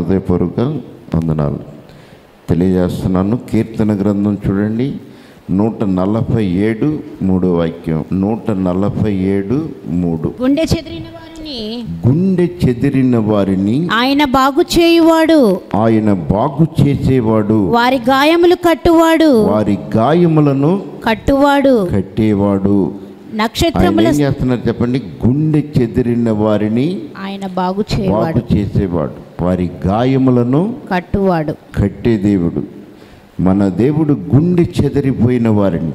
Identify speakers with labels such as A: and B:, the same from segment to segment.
A: హృదయపూర్వక వందనాలు తెలియజేస్తున్నాను కీర్తన గ్రంథం చూడండి నూట నలభై ఏడు మూడో వాక్యం నూట నలభై ఏడు మూడు
B: గుండె చెదిరిన వారిని
A: గుండె చెదిరిన వారిని
B: ఆయన బాగు చేయువాడు
A: ఆయన బాగు చేసేవాడు
B: వారి గాయములు కట్టువాడు
A: వారి గాయములను
B: కట్టువాడు
A: కట్టేవాడు ఆయన
B: నక్షత్రముల
A: ఏం చేస్తున్నారు చెప్పండి గుండె చెదిరిన వారిని
B: ఆయన బాగు
A: బాగు
B: చేయవాడు
A: చేసేవాడు వారి గాయములను
B: కట్టువాడు
A: కట్టే దేవుడు మన దేవుడు గుండె చెదిరిపోయిన వారిని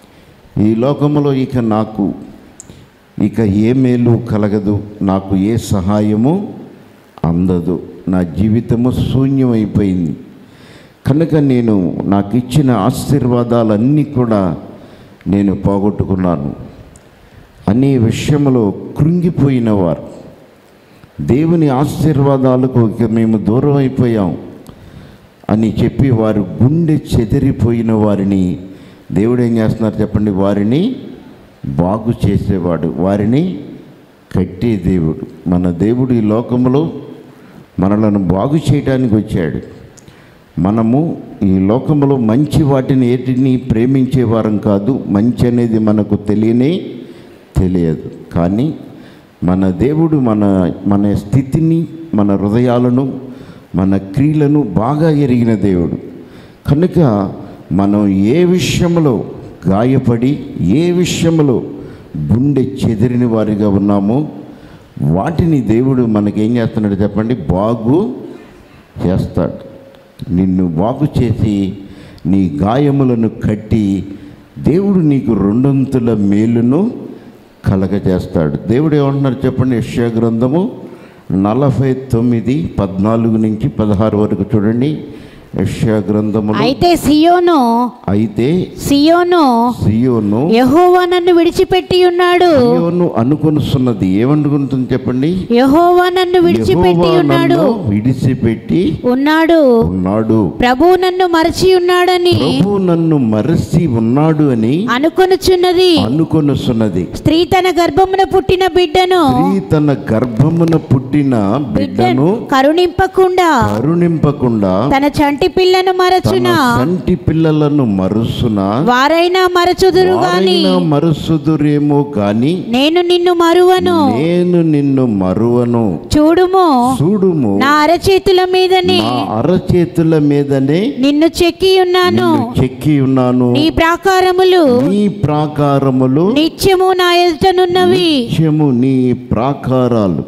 A: ఈ లోకములో ఇక నాకు ఇక ఏ మేలు కలగదు నాకు ఏ సహాయము అందదు నా జీవితము శూన్యమైపోయింది కనుక నేను నాకు ఇచ్చిన ఆశీర్వాదాలన్నీ కూడా నేను పోగొట్టుకున్నాను అనే విషయంలో కృంగిపోయిన వారు దేవుని ఆశీర్వాదాలకు ఇక మేము దూరం అయిపోయాం అని చెప్పి వారు గుండె చెదిరిపోయిన వారిని దేవుడు ఏం చేస్తున్నారు చెప్పండి వారిని బాగు చేసేవాడు వారిని కట్టే దేవుడు మన దేవుడు ఈ లోకంలో మనలను బాగు చేయడానికి వచ్చాడు మనము ఈ లోకంలో మంచి వాటిని ఏటిని ప్రేమించే వారం కాదు మంచి అనేది మనకు తెలియనే తెలియదు కానీ మన దేవుడు మన మన స్థితిని మన హృదయాలను మన క్రియలను బాగా ఎరిగిన దేవుడు కనుక మనం ఏ విషయంలో గాయపడి ఏ విషయంలో గుండె చెదిరిన వారిగా ఉన్నామో వాటిని దేవుడు మనకేం చేస్తున్నాడు చెప్పండి బాగు చేస్తాడు నిన్ను బాగు చేసి నీ గాయములను కట్టి దేవుడు నీకు రెండొంతుల మేలును కలగజేస్తాడు దేవుడు ఏమంటున్నారు చెప్పండి యెషయా గ్రంథము నలభై తొమ్మిది పద్నాలుగు నుంచి పదహారు వరకు చూడండి యెషయా గ్రంథములో
B: అయితే సియోను
A: అయితే
B: సియోను
A: సియోను
B: యహోవా నన్ను విడిచిపెట్టి ఉన్నాడు
A: సియోను అనుకొనుస్తున్నది ఏమనుకుంటుంది చెప్పండి
B: యహోవా నన్ను విడిచిపెట్టి
A: యెహోవా
B: ఉన్నాడు
A: నన్ను విడిచిపెట్టి
B: ఉన్నాడు
A: ఉన్నాడు
B: ప్రభు నన్ను మరచి ఉన్నాడని
A: ప్రభు నన్ను మరసి ఉన్నాడు అని
B: అనుకొనుచున్నది
A: అనుకొనుస్తున్నది
B: స్త్రీ తన గర్భమున పుట్టిన బిడ్డను
A: స్త్రీ తన గర్భమున పుట్టిన బిడ్డను
B: కరుణింపకుండా
A: కరుణింపకుండా
B: తన చంటి పిల్లను
A: తన
B: మరచునా
A: సంటి పిల్లలను మరుసున
B: వారైనా మరచుదురు గాని
A: వారైనా మరుసుదురేమో గాని
B: నేను నిన్ను మరువను
A: నేను నిన్ను మరువను
B: చూడుము
A: చూడుము
B: నా అరచేతుల మీదనే
A: నా అరచేతుల మీదనే
B: నిన్ను చెక్కి ఉన్నాను
A: నిన్ను చెక్కి ఉన్నాను
B: నీ ప్రాకారములు
A: నీ ప్రాకారములు
B: నిత్యము నా ఎదుటనున్నవి
A: నిత్యము నీ ప్రాకారాలు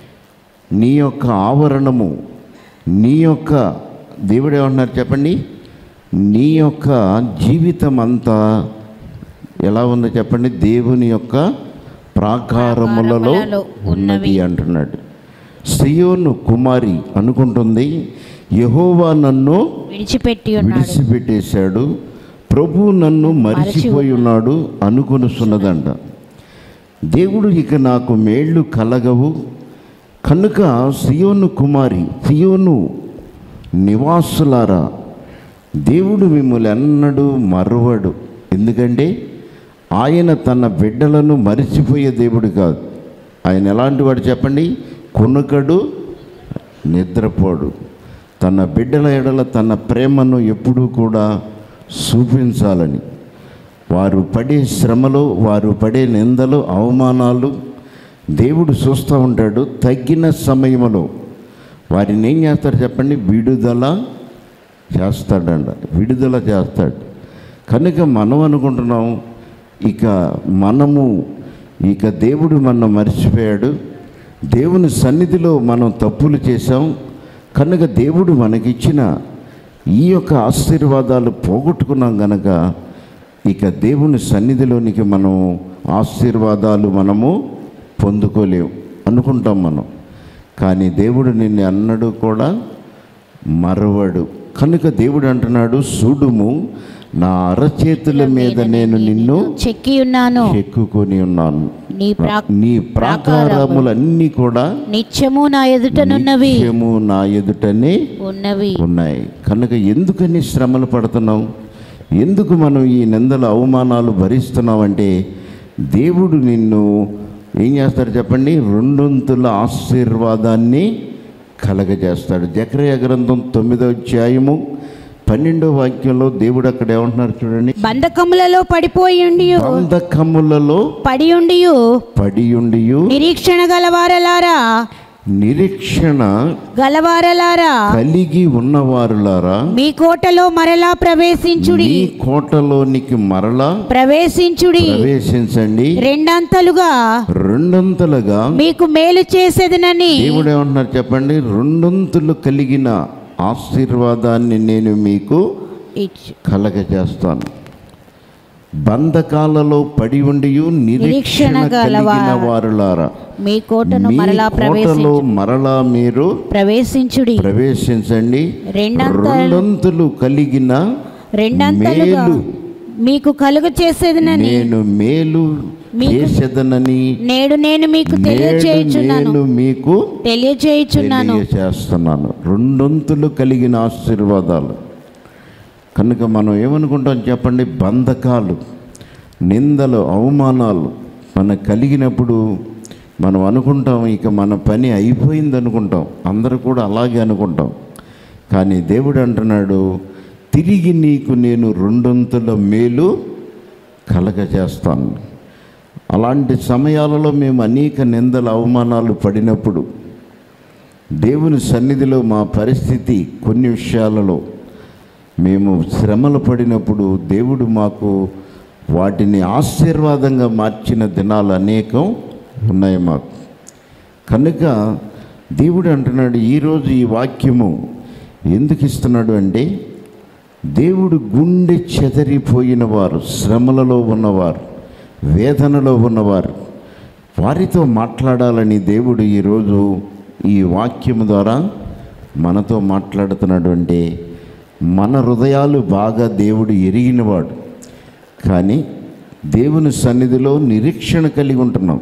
A: నీ యొక్క ఆవరణము నీ యొక్క దేవుడు ఏమంటున్నారు చెప్పండి నీ యొక్క జీవితం అంతా ఎలా ఉందో చెప్పండి దేవుని యొక్క ప్రాకారములలో
B: ప్రాకారములలో
A: ఉన్నది అంటున్నాడు సియోను కుమారి అనుకుంటుంది యహోవా నన్ను
B: విడిచిపెట్టి ఉన్నాడు
A: విడిచిపెట్టేశాడు ప్రభు నన్ను మరిచిపోయి ఉన్నాడు అనుకొనుస్తున్నదంట దేవుడు ఇక నాకు మేళ్ళు కలగవు కనుక సియోను కుమారి సియోను నివాసులారా దేవుడు మిమ్మల్ని ఎన్నడూ మరవడు ఎందుకంటే ఆయన తన బిడ్డలను మరిచిపోయే దేవుడు కాదు ఆయన ఎలాంటి వాడు చెప్పండి కొనుకడు నిద్రపోడు తన బిడ్డల ఎడల తన ప్రేమను ఎప్పుడూ కూడా చూపించాలని వారు పడే శ్రమలు వారు పడే నిందలు అవమానాలు దేవుడు చూస్తూ ఉంటాడు తగ్గిన సమయంలో వారిని ఏం చేస్తాడు చెప్పండి విడుదల చేస్తాడంట విడుదల చేస్తాడు కనుక మనం అనుకుంటున్నాం ఇక మనము ఇక దేవుడు మనం మర్చిపోయాడు దేవుని సన్నిధిలో మనం తప్పులు చేశాం కనుక దేవుడు మనకిచ్చిన ఈ యొక్క ఆశీర్వాదాలు పోగొట్టుకున్నాం కనుక ఇక దేవుని సన్నిధిలోనికి మనం ఆశీర్వాదాలు మనము పొందుకోలేము అనుకుంటాం మనం కానీ దేవుడు నిన్ను అన్నడు కూడా మరవడు కనుక దేవుడు అంటున్నాడు చూడుము నా అరచేతుల మీద నేను నిన్ను
B: చెక్కి ఉన్నాను
A: చెక్కుకొని ఉన్నాను
B: నీ ప్రా
A: నీ ప్రాకారములన్నీ కూడా
B: నిత్యము నా ఎదుటనున్నవి
A: నిత్యము నా ఎదుటనే
B: ఉన్నవి
A: ఉన్నాయి కనుక ఎందుకని శ్రమలు పడుతున్నాం ఎందుకు మనం ఈ నిందల అవమానాలు భరిస్తున్నామంటే దేవుడు నిన్ను ఏం చేస్తాడు చెప్పండి రెండొంతుల ఆశీర్వాదాన్ని కలగజేస్తాడు జకరయ గ్రంథం తొమ్మిదో అధ్యాయము పన్నెండో వాక్యంలో దేవుడు అక్కడ ఏమంటున్నారు చూడండి
B: బంధకములలో పడిపోయి
A: బంధకములలో
B: పడి ఉండి
A: పడియుండియు
B: నిరీక్షణ గలవారలారా
A: నిరీక్షణ
B: గలవారలారా
A: కలిగి ఉన్నవారులారా
B: మీ కోటలో మరలా ప్రవేశించుడి
A: మీ కోటలోనికి మరలా
B: ప్రవేశించుడి
A: ప్రవేశించండి
B: రెండంతలుగా
A: రెండొంతలుగా
B: మీకు మేలు చేసేదనని
A: దేవుడు ఏమంటున్నారు చెప్పండి రెండొంతులు కలిగిన ఆశీర్వాదాన్ని నేను మీకు
B: ఇచ్చు
A: కలగజేస్తాను బంధకాలలో పడి ఉండి నిరీక్షణ
B: నిరీక్షణ
A: కలిగిన
B: గలవారు.
A: వారులారా
B: మీ కోటను
A: మీ
B: మరలా
A: కోటలో
B: ప్రవేశించు
A: మరలా మీరు
B: ప్రవేశించుడి
A: ప్రవేశించండి
B: రెండంతలు
A: రెండొంతులు కలిగిన
B: రెండంతలుగా
A: మేలు
B: మీకు కలుగు చేసేదనని
A: నేను మేలు
B: మీకు
A: చేసేదనని
B: నేడు నేను మీకు
A: నేడు
B: తెలియచేయుచున్నాను
A: నేను మీకు
B: తెలియచేయుచున్నాను
A: తెలియజేస్తున్నాను రెండొంతులు కలిగిన ఆశీర్వాదాలు కనుక మనం ఏమనుకుంటాం చెప్పండి బంధకాలు నిందలు అవమానాలు మనకు కలిగినప్పుడు మనం అనుకుంటాం ఇక మన పని అయిపోయింది అనుకుంటాం అందరూ కూడా అలాగే అనుకుంటాం కానీ దేవుడు అంటున్నాడు తిరిగి నీకు నేను రెండొంతుల మేలు కలగజేస్తాను అలాంటి సమయాలలో మేము అనేక నిందల అవమానాలు పడినప్పుడు దేవుని సన్నిధిలో మా పరిస్థితి కొన్ని విషయాలలో మేము శ్రమలు పడినప్పుడు దేవుడు మాకు వాటిని ఆశీర్వాదంగా మార్చిన దినాలు అనేకం ఉన్నాయి మాకు కనుక దేవుడు అంటున్నాడు ఈరోజు ఈ వాక్యము ఎందుకు ఇస్తున్నాడు అంటే దేవుడు గుండె చెదరిపోయిన వారు శ్రమలలో ఉన్నవారు వేదనలో ఉన్నవారు వారితో మాట్లాడాలని దేవుడు ఈరోజు ఈ వాక్యము ద్వారా మనతో మాట్లాడుతున్నాడు అంటే మన హృదయాలు బాగా దేవుడు ఎరిగినవాడు కానీ దేవుని సన్నిధిలో నిరీక్షణ కలిగి ఉంటున్నాం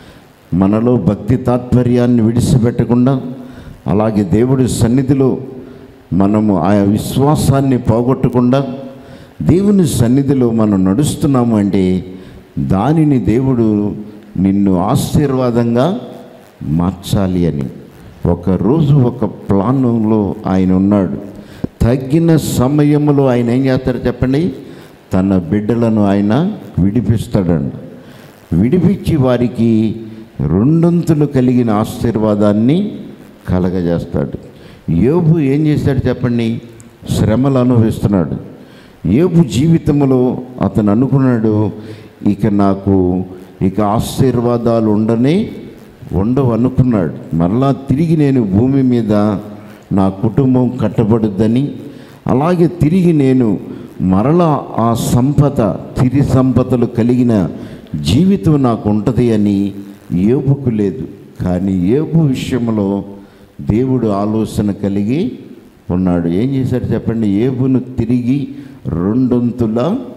A: మనలో భక్తి తాత్పర్యాన్ని విడిచిపెట్టకుండా అలాగే దేవుడి సన్నిధిలో మనము ఆ విశ్వాసాన్ని పోగొట్టకుండా దేవుని సన్నిధిలో మనం నడుస్తున్నాము అంటే దానిని దేవుడు నిన్ను ఆశీర్వాదంగా మార్చాలి అని ఒక రోజు ఒక ప్లాన్లో ఆయన ఉన్నాడు తగ్గిన సమయంలో ఆయన ఏం చేస్తాడు చెప్పండి తన బిడ్డలను ఆయన విడిపిస్తాడండి విడిపించి వారికి రెండొంతులు కలిగిన ఆశీర్వాదాన్ని కలగజేస్తాడు యోబు ఏం చేశాడు చెప్పండి శ్రమలు అనుభవిస్తున్నాడు యోబు జీవితంలో అతను అనుకున్నాడు ఇక నాకు ఇక ఆశీర్వాదాలు ఉండనే ఉండవు అనుకున్నాడు మరలా తిరిగి నేను భూమి మీద నా కుటుంబం కట్టబడుద్దని అలాగే తిరిగి నేను మరలా ఆ సంపద తిరి సంపదలు కలిగిన జీవితం నాకు ఉంటుంది అని ఏబుకు లేదు కానీ ఏబు విషయంలో దేవుడు ఆలోచన కలిగి ఉన్నాడు ఏం చేశాడు చెప్పండి ఏబును తిరిగి రెండొంతుల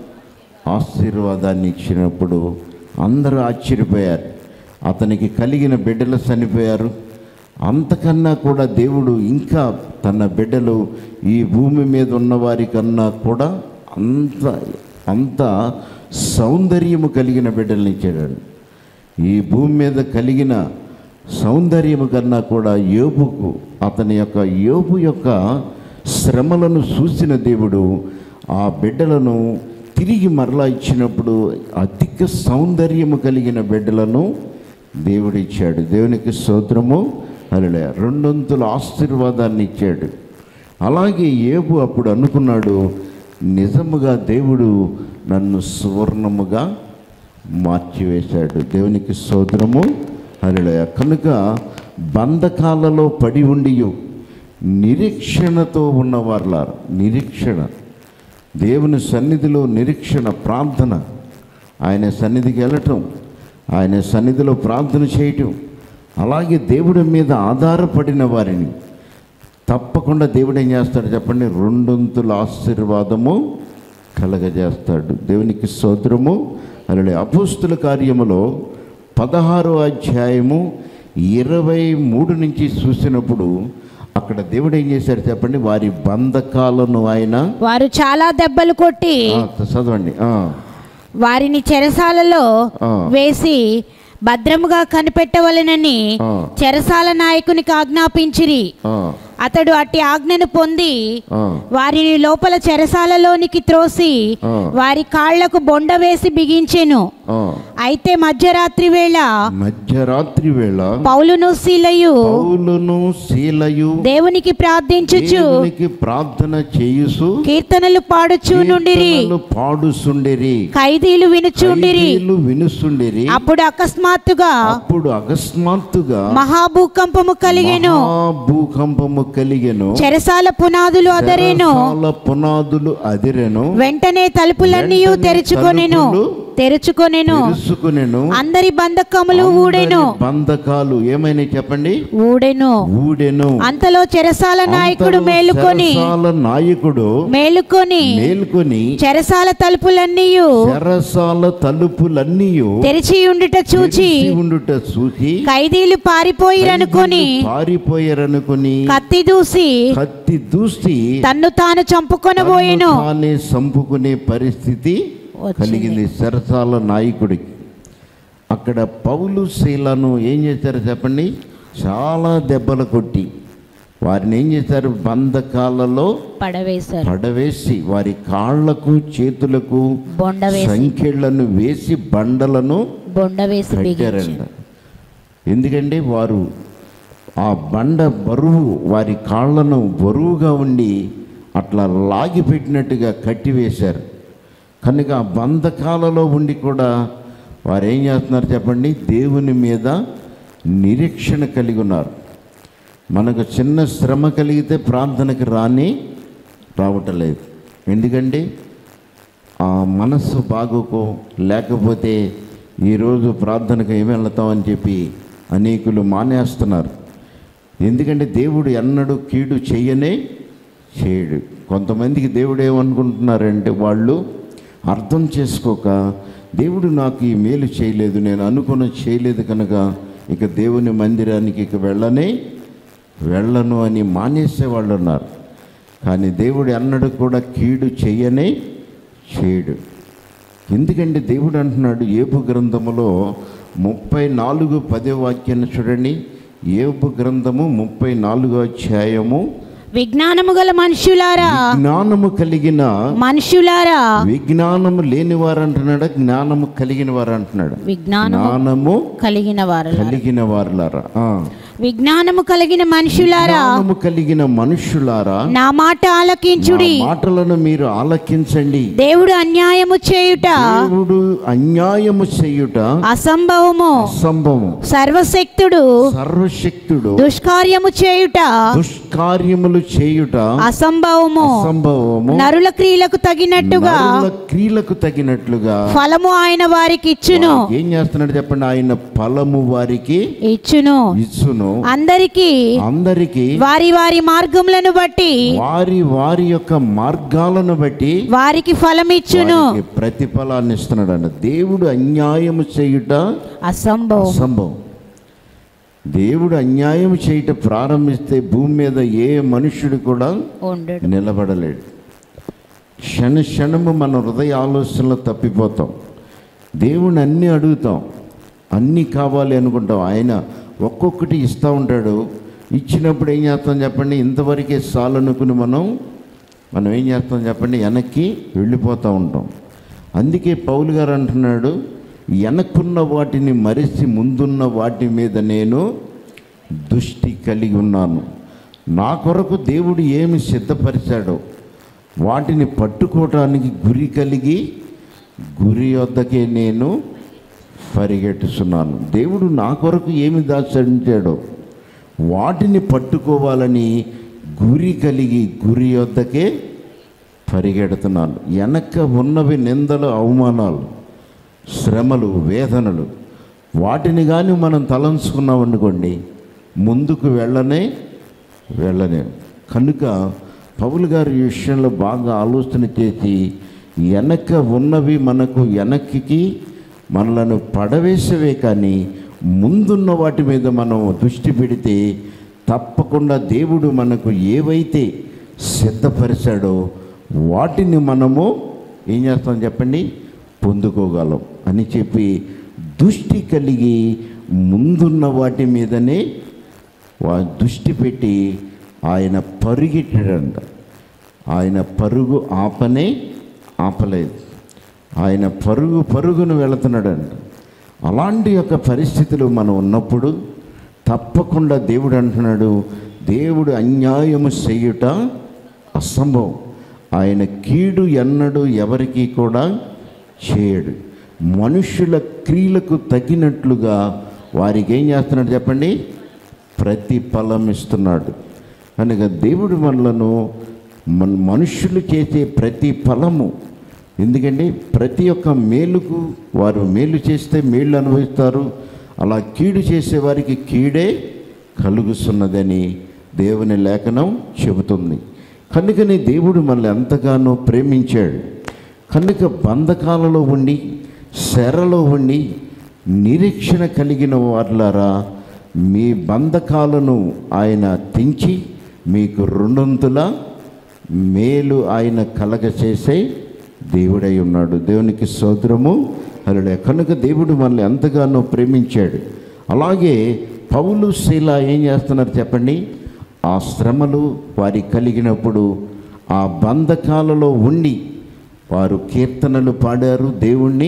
A: ఆశీర్వాదాన్ని ఇచ్చినప్పుడు అందరూ ఆశ్చర్యపోయారు అతనికి కలిగిన బిడ్డలు చనిపోయారు అంతకన్నా కూడా దేవుడు ఇంకా తన బిడ్డలు ఈ భూమి మీద ఉన్న వారికన్నా కూడా అంత అంత సౌందర్యము కలిగిన బిడ్డల్ని ఇచ్చాడు ఈ భూమి మీద కలిగిన సౌందర్యము కన్నా కూడా యోబుకు అతని యొక్క యోబు యొక్క శ్రమలను చూసిన దేవుడు ఆ బిడ్డలను తిరిగి మరలా ఇచ్చినప్పుడు అధిక సౌందర్యము కలిగిన బిడ్డలను దేవుడు ఇచ్చాడు దేవునికి స్తోత్రము అలలే రెండొంతుల ఆశీర్వాదాన్ని ఇచ్చాడు అలాగే ఏబు అప్పుడు అనుకున్నాడు నిజముగా దేవుడు నన్ను సువర్ణముగా మార్చివేశాడు దేవునికి సోదరము హరిలయ కనుక బంధకాలలో పడి ఉండి నిరీక్షణతో ఉన్నవార్ల నిరీక్షణ దేవుని సన్నిధిలో నిరీక్షణ ప్రార్థన ఆయన సన్నిధికి వెళ్ళటం ఆయన సన్నిధిలో ప్రార్థన చేయటం అలాగే దేవుడి మీద ఆధారపడిన వారిని తప్పకుండా దేవుడు ఏం చేస్తాడు చెప్పండి రెండొంతుల ఆశీర్వాదము కలగజేస్తాడు దేవునికి సోదరము అలాగే అపోస్తుల కార్యములో పదహారో అధ్యాయము ఇరవై మూడు నుంచి చూసినప్పుడు అక్కడ దేవుడు ఏం చేశాడు చెప్పండి వారి బంధకాలను ఆయన
B: వారు చాలా దెబ్బలు కొట్టి
A: ఆ, చదవండి ఆ,
B: వారిని చెరసాలలో
A: ఆ.
B: వేసి భద్రముగా కనిపెట్టవలెనని
A: ఆ.
B: చెరసాల నాయకునికి ఆజ్ఞాపించిరి
A: ఆ,
B: అతడు అట్టి ఆజ్ఞను పొంది
A: ఆ,
B: వారిని లోపల చెరసాలలోనికి త్రోసి
A: ఆ.
B: వారి కాళ్లకు బొండ వేసి బిగించెను
A: ఆ.
B: అయితే మధ్యరాత్రి వేళ
A: మధ్యరాత్రి వేళ
B: పౌలును శీలయు
A: పౌలును శీలయు
B: దేవునికి ప్రార్థించుచు
A: దేవునికి ప్రార్థన చేయుసు
B: కీర్తనలు పాడుచు నుండిరి
A: కీర్తనలు పాడుసుండిరి
B: ఖైదీలు వినుచుండిరి
A: ఖైదీలు వినుసుండిరి
B: అప్పుడు అకస్మాత్తుగా
A: అప్పుడు అకస్మాత్తుగా
B: మహాభూకంపము కలిగెను
A: భూకంపము కలిగెను
B: చెరసాల పునాదులు అదరేను
A: చెరసాల పునాదులు అదిరెను
B: వెంటనే తలుపులన్నీ
A: వెంటనే
B: తెరుచుకొనెను
A: తలుపులు
B: తెరుచుకొనెను
A: తెలుసుకునేను
B: అందరి బంధకములు ఊడెను
A: బంధకాలు ఏమైనా చెప్పండి
B: ఊడెను
A: ఊడెను
B: అంతలో చెరసాల నాయకుడు
A: అంతలో
B: మేలుకొని
A: చెరసాల నాయకుడు
B: మేలుకొని
A: మేల్కొని
B: చెరసాల తలుపులన్నీ
A: చెరసాల తలుపులన్నీ
B: తెరిచి ఉండుట చూచి
A: ఉండుట చూసి
B: ఖైదీలు పారిపోయిరనుకొని
A: పారిపోయారనుకొని
B: కత్తి దూసి
A: కత్తి దూసి
B: తన్ను తాను చంపుకొనబోయెను
A: తన్ను తానే చంపుకునే పరిస్థితి
B: వచ్చింది.
A: కలిగింది సరసాల నాయకుడికి అక్కడ పౌలు శీలను ఏం చేశారు చెప్పండి చాలా దెబ్బలు కొట్టి వారిని ఏం చేశారు బంధకాలలో
B: పడవేశారు
A: పడవేసి వారి కాళ్లకు చేతులకు
B: బొండ వేసి
A: సంఖ్యలను వేసి బండలను
B: బొండ వేసి బిగించి
A: పెట్టారంట ఎందుకంటే వారు ఆ బండ బరువు వారి కాళ్ళను బరువుగా ఉండి అట్లా లాగి పెట్టినట్టుగా కట్టివేశారు కనుక ఆ బంధకాలలో ఉండి కూడా వారు ఏం చేస్తున్నారు చెప్పండి దేవుని మీద నిరీక్షణ కలిగి ఉన్నారు మనకు చిన్న శ్రమ కలిగితే ప్రార్థనకి రాని రావటం లేదు ఎందుకంటే ఆ మనస్సు బాగోకో లేకపోతే ఈరోజు ప్రార్థనకు ఏమి వెళ్తామని చెప్పి అనేకులు మానేస్తున్నారు ఎందుకంటే దేవుడు ఎన్నడూ కీడు చెయ్యనే చేయడు కొంతమందికి దేవుడు ఏమనుకుంటున్నారంటే వాళ్ళు అర్థం చేసుకోక దేవుడు నాకు ఈ మేలు చేయలేదు నేను అనుకున్న చేయలేదు కనుక ఇక దేవుని మందిరానికి ఇక వెళ్ళనే వెళ్ళను అని మానేసే వాళ్ళు ఉన్నారు కానీ దేవుడు ఎన్నడూ కూడా కీడు చెయ్యనే చేయడు ఎందుకంటే దేవుడు అంటున్నాడు ఏబు గ్రంథములో ముప్పై నాలుగు పదే వాక్యాన్ని చూడండి ఏబు గ్రంథము ముప్పై నాలుగో అధ్యాయము
B: విజ్ఞానము గల మనుషులారా
A: జ్ఞానము కలిగిన
B: మనుషులారా
A: విజ్ఞానము లేని వారు అంటున్నాడు జ్ఞానము కలిగిన వారు అంటున్నాడు
B: విజ్ఞానము
A: జ్ఞానము
B: కలిగిన వారు
A: కలిగిన వారులారా ఆ.
B: విజ్ఞానము కలిగిన మనుషులారా
A: జ్ఞానము కలిగిన మనుషులారా
B: నా మాట
A: నా
B: ఆలకించుడి
A: మాటలను మీరు ఆలకించండి
B: దేవుడు అన్యాయము చేయుట
A: దేవుడు అన్యాయము చేయుట
B: అసంభవము
A: అసంభవం
B: సర్వశక్తుడు
A: సర్వశక్తుడు
B: దుష్కార్యము చేయుట
A: దుష్కార్యములు చేయుట
B: అసంభవము
A: అసంభవము
B: నరుల క్రియలకు తగినట్టుగా
A: నరుల క్రియలకు తగినట్లుగా
B: ఫలము ఆయన వారికి ఇచ్చును
A: వారికి ఏం చేస్తున్నాడు చెప్పండి ఆయన ఫలము వారికి
B: ఇచ్చును
A: ఇచ్చును
B: అందరికి
A: అందరికి
B: వారి వారి మార్గములను బట్టి
A: వారి వారి యొక్క మార్గాలను బట్టి
B: వారికి ఫలం ఇచ్చును
A: వారికి ప్రతిఫలాన్ని ఇస్తున్నాడు అన్న దేవుడు అన్యాయము చేయుట
B: అసంభవం
A: అసంభవం దేవుడు అన్యాయం చేయట ప్రారంభిస్తే భూమి మీద ఏ మనుష్యుడు కూడా
B: ఉండడు
A: నిలబడలేడు క్షణ క్షణము మన హృదయ ఆలోచనలో తప్పిపోతాం దేవుని అన్నీ అడుగుతాం అన్నీ కావాలి అనుకుంటాం ఆయన ఒక్కొక్కటి ఇస్తూ ఉంటాడు ఇచ్చినప్పుడు ఏం చేస్తాం చెప్పండి ఇంతవరకే చాలు అనుకుని మనం మనం ఏం చేస్తాం చెప్పండి వెనక్కి వెళ్ళిపోతూ ఉంటాం అందుకే పౌలు గారు అంటున్నాడు వెనక్కున్న వాటిని మరిచి ముందున్న వాటి మీద నేను దృష్టి కలిగి ఉన్నాను నా కొరకు దేవుడు ఏమి సిద్ధపరిచాడో వాటిని పట్టుకోవటానికి గురి కలిగి గురి వద్దకే నేను పరిగెట్టుచున్నాను దేవుడు నా కొరకు ఏమి దాచంటాడో వాటిని పట్టుకోవాలని గురి కలిగి గురి వద్దకే పరిగెడుతున్నాను వెనక ఉన్నవి నిందలు అవమానాలు శ్రమలు వేదనలు వాటిని కానీ మనం తలంచుకున్నాం అనుకోండి ముందుకు వెళ్ళనే వెళ్ళనే కనుక పౌలు గారు ఈ విషయంలో బాగా ఆలోచన చేసి వెనక ఉన్నవి మనకు వెనక్కి మనలను పడవేసేవే కానీ ముందున్న వాటి మీద మనం దృష్టి పెడితే తప్పకుండా దేవుడు మనకు ఏవైతే సిద్ధపరిచాడో వాటిని మనము ఏం చేస్తాం చెప్పండి పొందుకోగలం అని చెప్పి దృష్టి కలిగి ముందున్న వాటి మీదనే వా దృష్టి పెట్టి ఆయన పరుగెట్టాడంట ఆయన పరుగు ఆపనే ఆపలేదు ఆయన పరుగు పరుగును వెళుతున్నాడంట అలాంటి యొక్క పరిస్థితులు మనం ఉన్నప్పుడు తప్పకుండా దేవుడు అంటున్నాడు దేవుడు అన్యాయము చేయుట అసంభవం ఆయన కీడు ఎన్నడు ఎవరికి కూడా చేయడు మనుషుల క్రియలకు తగినట్లుగా వారికి ఏం చేస్తున్నాడు చెప్పండి ప్రతిఫలం ఇస్తున్నాడు కనుక దేవుడు మనలను మన మనుషులు చేసే ప్రతి ఫలము ఎందుకంటే ప్రతి ఒక్క మేలుకు వారు మేలు చేస్తే మేలు అనుభవిస్తారు అలా కీడు చేసే వారికి కీడే కలుగుతున్నదని దేవుని లేఖనం చెబుతుంది కనుకని దేవుడు మనల్ని ఎంతగానో ప్రేమించాడు కనుక బంధకాలలో ఉండి శరలో ఉండి నిరీక్షణ కలిగిన వారులారా మీ బంధకాలను ఆయన తెంచి మీకు రెండొంతుల మేలు ఆయన కలగచేసే దేవుడై ఉన్నాడు దేవునికి సోదరము అలా కనుక దేవుడు మనల్ని ఎంతగానో ప్రేమించాడు అలాగే పౌలు శీల ఏం చేస్తున్నారు చెప్పండి ఆ శ్రమలు వారి కలిగినప్పుడు ఆ బంధకాలలో ఉండి వారు కీర్తనలు పాడారు దేవుణ్ణి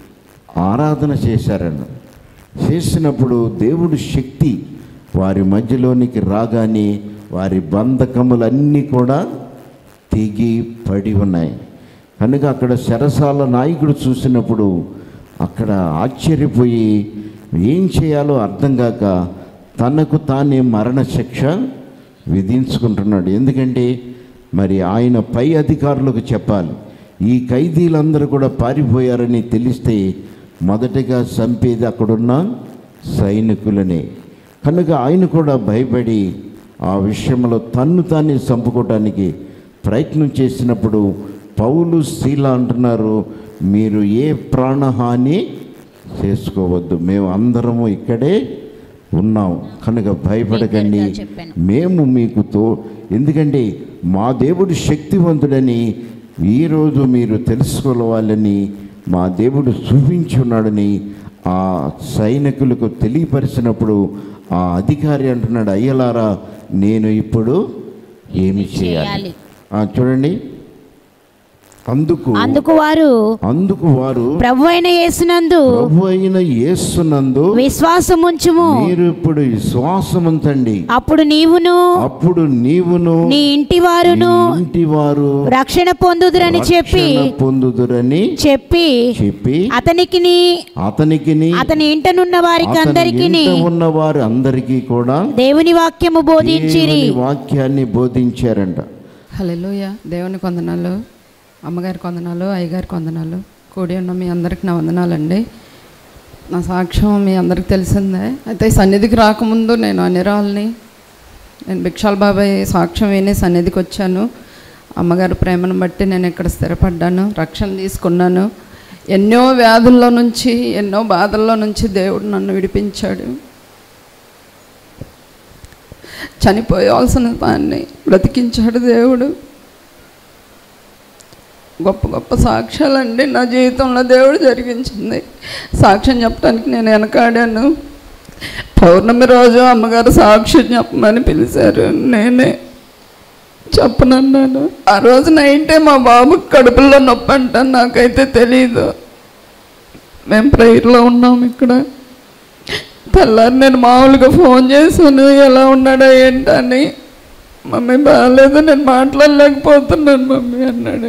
A: ఆరాధన చేశారన్న చేసినప్పుడు దేవుడు శక్తి వారి మధ్యలోనికి రాగానే వారి బంధకములన్నీ కూడా తెగి పడి ఉన్నాయి కనుక అక్కడ శరసాల నాయకుడు చూసినప్పుడు అక్కడ ఆశ్చర్యపోయి ఏం చేయాలో అర్థం కాక తనకు తానే మరణశిక్ష విధించుకుంటున్నాడు ఎందుకంటే మరి ఆయన పై అధికారులకు చెప్పాలి ఈ ఖైదీలందరూ కూడా పారిపోయారని తెలిస్తే మొదటగా చంపేది అక్కడున్న సైనికులనే కనుక ఆయన కూడా భయపడి ఆ విషయంలో తన్ను తానే చంపుకోవటానికి ప్రయత్నం చేసినప్పుడు పౌలు శీల అంటున్నారు మీరు ఏ ప్రాణహాని చేసుకోవద్దు మేము అందరము ఇక్కడే ఉన్నాం కనుక భయపడకండి
B: దగ్గరగా చెప్పాను.
A: మేము మీకు తో ఎందుకంటే మా దేవుడు శక్తివంతుడని ఈరోజు మీరు తెలుసుకోవాలని మా దేవుడు చూపించున్నాడని ఆ సైనికులకు తెలియపరిచినప్పుడు ఆ అధికారి అంటున్నాడు అయ్యలారా నేను ఇప్పుడు ఏమి చేయాలి
B: చేయాలి.
A: ఆ, చూడండి అందుకు
B: అందుకు వారు
A: అందుకు వారు
B: ప్రభు అయిన యేసునందు
A: ప్రభు అయిన యేసునందు
B: విశ్వాసముంచుము
A: మీరు ఇప్పుడు విశ్వాసముంచండి
B: అప్పుడు నీవును
A: అప్పుడు నీవును
B: నీ ఇంటి వారును
A: నీ ఇంటి వారు
B: రక్షణ పొందుదురని చెప్పి
A: రక్షణ పొందుదురని
B: చెప్పి
A: చెప్పి
B: అతనికి
A: అతనికి
B: అతని ఇంటనున్న వారికి అందరికి
A: ఉన్న వారు అందరికీ కూడా
B: దేవుని వాక్యము బోధించిరి
A: దేవుని వాక్యాన్ని బోధించారంట
C: హల్లెలూయా దేవునికి వందనాలు అమ్మగారికి వందనాలు అయ్యగారికి వందనాలు కూడి ఉన్న మీ అందరికి నా వందనాలండి నా సాక్ష్యం మీ అందరికి తెలిసిందే అయితే ఈ సన్నిధికి రాకముందు నేను అనిరాల్ని నేను భిక్షాల్ బాబాయ్ సాక్ష్యం విని సన్నిధికి వచ్చాను అమ్మగారి ప్రేమను బట్టి నేను ఇక్కడ స్థిరపడ్డాను రక్షణ తీసుకున్నాను ఎన్నో వ్యాధుల్లో నుంచి ఎన్నో బాధల్లో నుంచి దేవుడు నన్ను విడిపించాడు చనిపోయాల్సిన దాన్ని బ్రతికించాడు దేవుడు గొప్ప గొప్ప సాక్ష్యాలండి నా జీవితంలో దేవుడు జరిగించింది సాక్ష్యం చెప్పడానికి నేను వెనకాడాను పౌర్ణమి రోజు అమ్మగారు సాక్ష్యం చెప్పమని పిలిచారు నేనే చెప్పనన్నాను ఆ రోజు నైటే మా బాబుకి కడుపులో నొప్పి అంట నాకైతే తెలియదు మేము ప్రేయర్లో ఉన్నాం ఇక్కడ తెల్లారి నేను మామూలుగా ఫోన్ చేశాను ఎలా ఉన్నాడో ఏంటని మమ్మీ బాగాలేదు నేను మాట్లాడలేకపోతున్నాను మమ్మీ అన్నాడు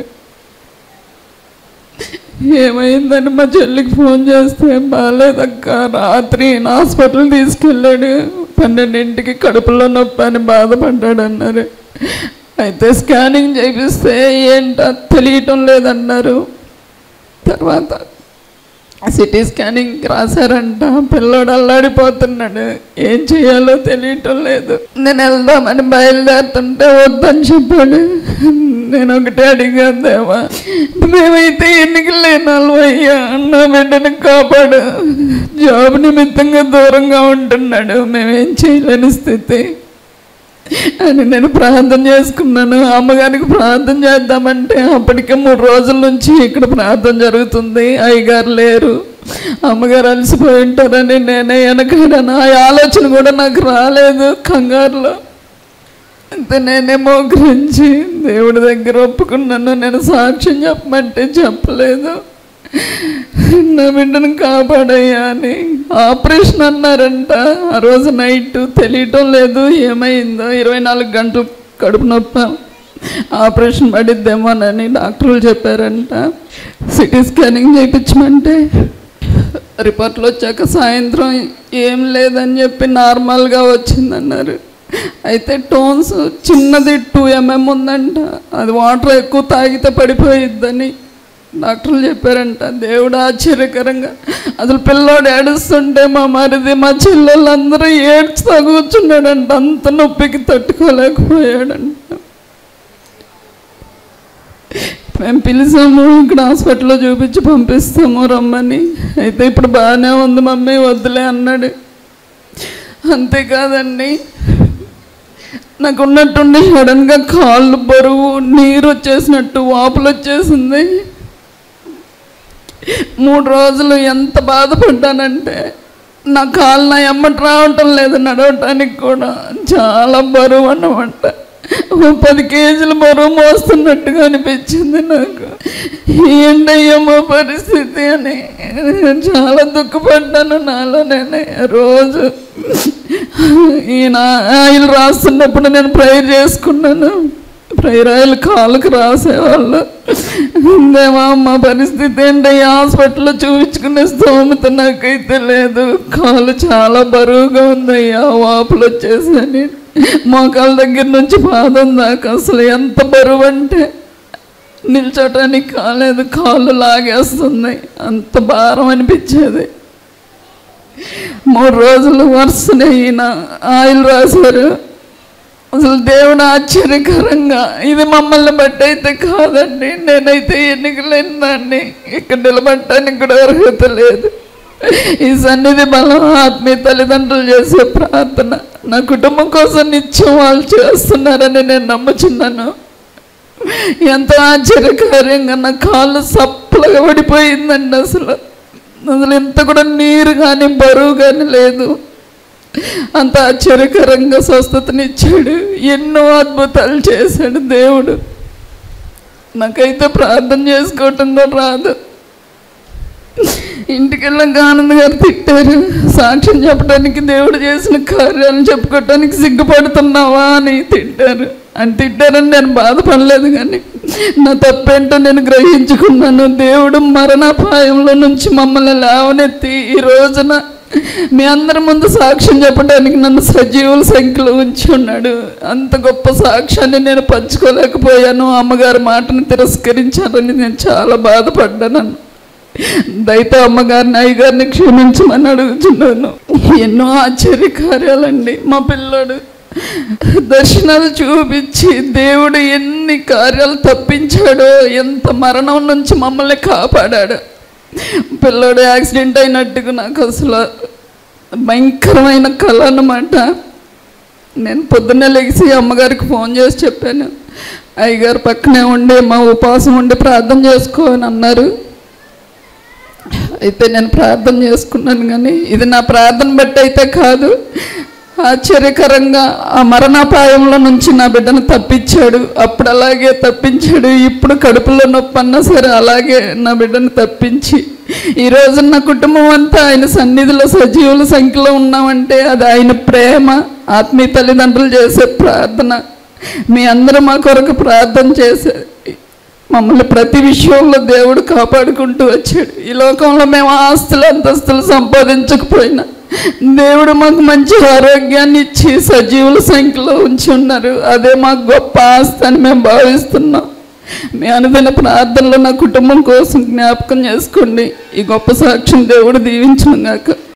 C: ఏమైందని మా చెల్లికి ఫోన్ చేస్తే బాగాలేదక్క రాత్రి హాస్పిటల్ తీసుకెళ్ళాడు పన్నెండింటికి కడుపులో నొప్పి అని బాధపడ్డాడు అన్నారు అయితే స్కానింగ్ చేపిస్తే ఏంటో తెలియటం లేదన్నారు తర్వాత సిటీ స్కానింగ్ రాశారంట పిల్లోడు అల్లాడిపోతున్నాడు ఏం చేయాలో తెలియటం లేదు నేను వెళ్దామని బయలుదేరుతుంటే వద్దని చెప్పాడు నేను ఒకటే అడిగాను దేవా మేమైతే ఎన్నికలు లేనాలయ్యా నా బిడ్డను కాపాడు జాబ్ నిమిత్తంగా దూరంగా ఉంటున్నాడు మేమేం చేయలేని స్థితి అని నేను ప్రార్థన చేసుకున్నాను అమ్మగారికి ప్రార్థన చేద్దామంటే అప్పటికే మూడు రోజుల నుంచి ఇక్కడ ప్రార్థన జరుగుతుంది అయ్యగారు లేరు అమ్మగారు అలసిపోయి ఉంటారని నేనే వెనకాడను ఆ ఆలోచన కూడా నాకు రాలేదు కంగారులో అంతే నేనే మోకరించి దేవుడి దగ్గర ఒప్పుకున్నాను నేను సాక్ష్యం చెప్పమంటే చెప్పలేదు నా బిడ్డను కాపాడయ్యా అని ఆపరేషన్ అన్నారంట ఆ రోజు నైట్ తెలియటం లేదు ఏమైందో ఇరవై నాలుగు గంటలు కడుపు నొప్ప ఆపరేషన్ పడిద్దేమోనని డాక్టర్లు చెప్పారంట సిటీ స్కానింగ్ చేయించమంటే రిపోర్ట్లు వచ్చాక సాయంత్రం ఏం లేదని చెప్పి నార్మల్గా వచ్చిందన్నారు అయితే టోన్స్ చిన్నది టూ ఎంఎం ఉందంట అది వాటర్ ఎక్కువ తాగితే పడిపోయిద్దని డాక్టర్లు చెప్పారంట దేవుడు ఆశ్చర్యకరంగా అసలు పిల్లోడు ఏడుస్తుంటే మా మరిది మా చెల్లెళ్ళందరూ ఏడ్చుతా కూర్చున్నాడంట అంత నొప్పికి తట్టుకోలేకపోయాడంట మేము పిలిచాము ఇక్కడ హాస్పిటల్లో చూపించి పంపిస్తాము రమ్మని అయితే ఇప్పుడు బాగానే ఉంది మమ్మీ వద్దులే అన్నాడు అంతేకాదండి నాకు ఉన్నట్టుండి సడన్గా కాళ్ళు బరువు నీరు వచ్చేసినట్టు వాపులు వచ్చేసింది మూడు రోజులు ఎంత బాధపడ్డానంటే నా కాళ్ళు నా ఎమ్మటి రావటం లేదు నడవటానికి కూడా చాలా బరువు అన్నమాట ఓ పది కేజీలు బరువు మోస్తున్నట్టుగా అనిపించింది నాకు ఏంటయ్యమ్మో పరిస్థితి అని నేను చాలా దుఃఖపడ్డాను నాలో నేనే రోజు ఈయన ఆయిల్ రాస్తున్నప్పుడు నేను ప్రేయర్ చేసుకున్నాను ప్రేయర్ ఆయిల్ కాళ్ళకు రాసేవాళ్ళు దేవా మా పరిస్థితి ఏంటి హాస్పిటల్లో చూపించుకునే స్తోమత నాకైతే లేదు కాలు చాలా బరువుగా ఉందయ్యా వాపులు వచ్చేసని మోకాల దగ్గర నుంచి పాదం దాకా అసలు ఎంత బరువు అంటే నిల్చోటానికి కాలేదు కాళ్ళు లాగేస్తుంది అంత భారం అనిపించేది మూడు రోజులు వరుసనే ఈయన ఆయిల్ రాశారు అసలు దేవుడు ఆశ్చర్యకరంగా ఇది మమ్మల్ని బట్టి అయితే కాదండి నేనైతే ఎన్నికలేని దాన్ని ఇక్కడ నిలబడటానికి కూడా అర్హత లేదు ఈ సన్నిధి బలం ఆత్మీయ తల్లిదండ్రులు చేసే ప్రార్థన నా కుటుంబం కోసం నిత్యం వాళ్ళు చేస్తున్నారని నేను నమ్ముచున్నాను ఎంతో ఆశ్చర్యకార్యంగా నా కాళ్ళు సప్పలుగా పడిపోయిందండి అసలు అసలు ఇంత కూడా నీరు కానీ బరువు కానీ లేదు అంత ఆశ్చర్యకరంగా స్వస్థతనిచ్చాడు ఎన్నో అద్భుతాలు చేశాడు దేవుడు నాకైతే ప్రార్థన చేసుకోవటం కూడా రాదు ఇంటికి వెళ్ళాక ఆనంద్ గారు తిట్టారు సాక్ష్యం చెప్పడానికి దేవుడు చేసిన కార్యాలను చెప్పుకోవటానికి సిగ్గుపడుతున్నావా అని తిట్టారు అని తిట్టారని నేను బాధపడలేదు కానీ నా తప్పేంటో నేను గ్రహించుకున్నాను దేవుడు మరణాపాయంలో నుంచి మమ్మల్ని లేవనెత్తి ఈ రోజున మీ అందరి ముందు సాక్ష్యం చెప్పడానికి నన్ను సజీవుల సంఖ్యలో ఉంచి ఉన్నాడు అంత గొప్ప సాక్ష్యాన్ని నేను పంచుకోలేకపోయాను అమ్మగారి మాటను తిరస్కరించానని నేను చాలా బాధపడ్డాను దయతో అమ్మగారిని అయ్యగారిని క్షమించమని అడుగుతున్నాను ఎన్నో ఆశ్చర్య కార్యాలండి మా పిల్లోడు దర్శనాలు చూపించి దేవుడు ఎన్ని కార్యాలు తప్పించాడో ఎంత మరణం నుంచి మమ్మల్ని కాపాడాడు పిల్లోడు యాక్సిడెంట్ అయినట్టుగా నాకు అసలు భయంకరమైన కళ అన్నమాట నేను పొద్దున్నే లెగిసి అమ్మగారికి ఫోన్ చేసి చెప్పాను అయ్యగారు పక్కనే ఉండి మా ఉపవాసం ఉండి ప్రార్థన చేసుకో అని అన్నారు అయితే నేను ప్రార్థన చేసుకున్నాను కానీ ఇది నా ప్రార్థన బట్టి అయితే కాదు ఆశ్చర్యకరంగా ఆ మరణాపాయంలో నుంచి నా బిడ్డను తప్పించాడు అప్పుడు అలాగే తప్పించాడు ఇప్పుడు కడుపులో నొప్పి అన్నా సరే అలాగే నా బిడ్డను తప్పించి ఈ రోజు నా కుటుంబం అంతా ఆయన సన్నిధిలో సజీవుల సంఖ్యలో ఉన్నామంటే అది ఆయన ప్రేమ ఆత్మీయ తల్లిదండ్రులు చేసే ప్రార్థన మీ అందరూ మా కొరకు ప్రార్థన చేసే మమ్మల్ని ప్రతి విషయంలో దేవుడు కాపాడుకుంటూ వచ్చాడు ఈ లోకంలో మేము ఆస్తులు అంతస్తులు సంపాదించకపోయినా దేవుడు మాకు మంచి ఆరోగ్యాన్ని ఇచ్చి సజీవుల సంఖ్యలో ఉంచి ఉన్నారు అదే మాకు గొప్ప ఆస్తి అని మేము భావిస్తున్నాం మీ అనుదిన ప్రార్థనలో నా కుటుంబం కోసం జ్ఞాపకం చేసుకోండి ఈ గొప్ప సాక్ష్యం దేవుడు దీవించును గాక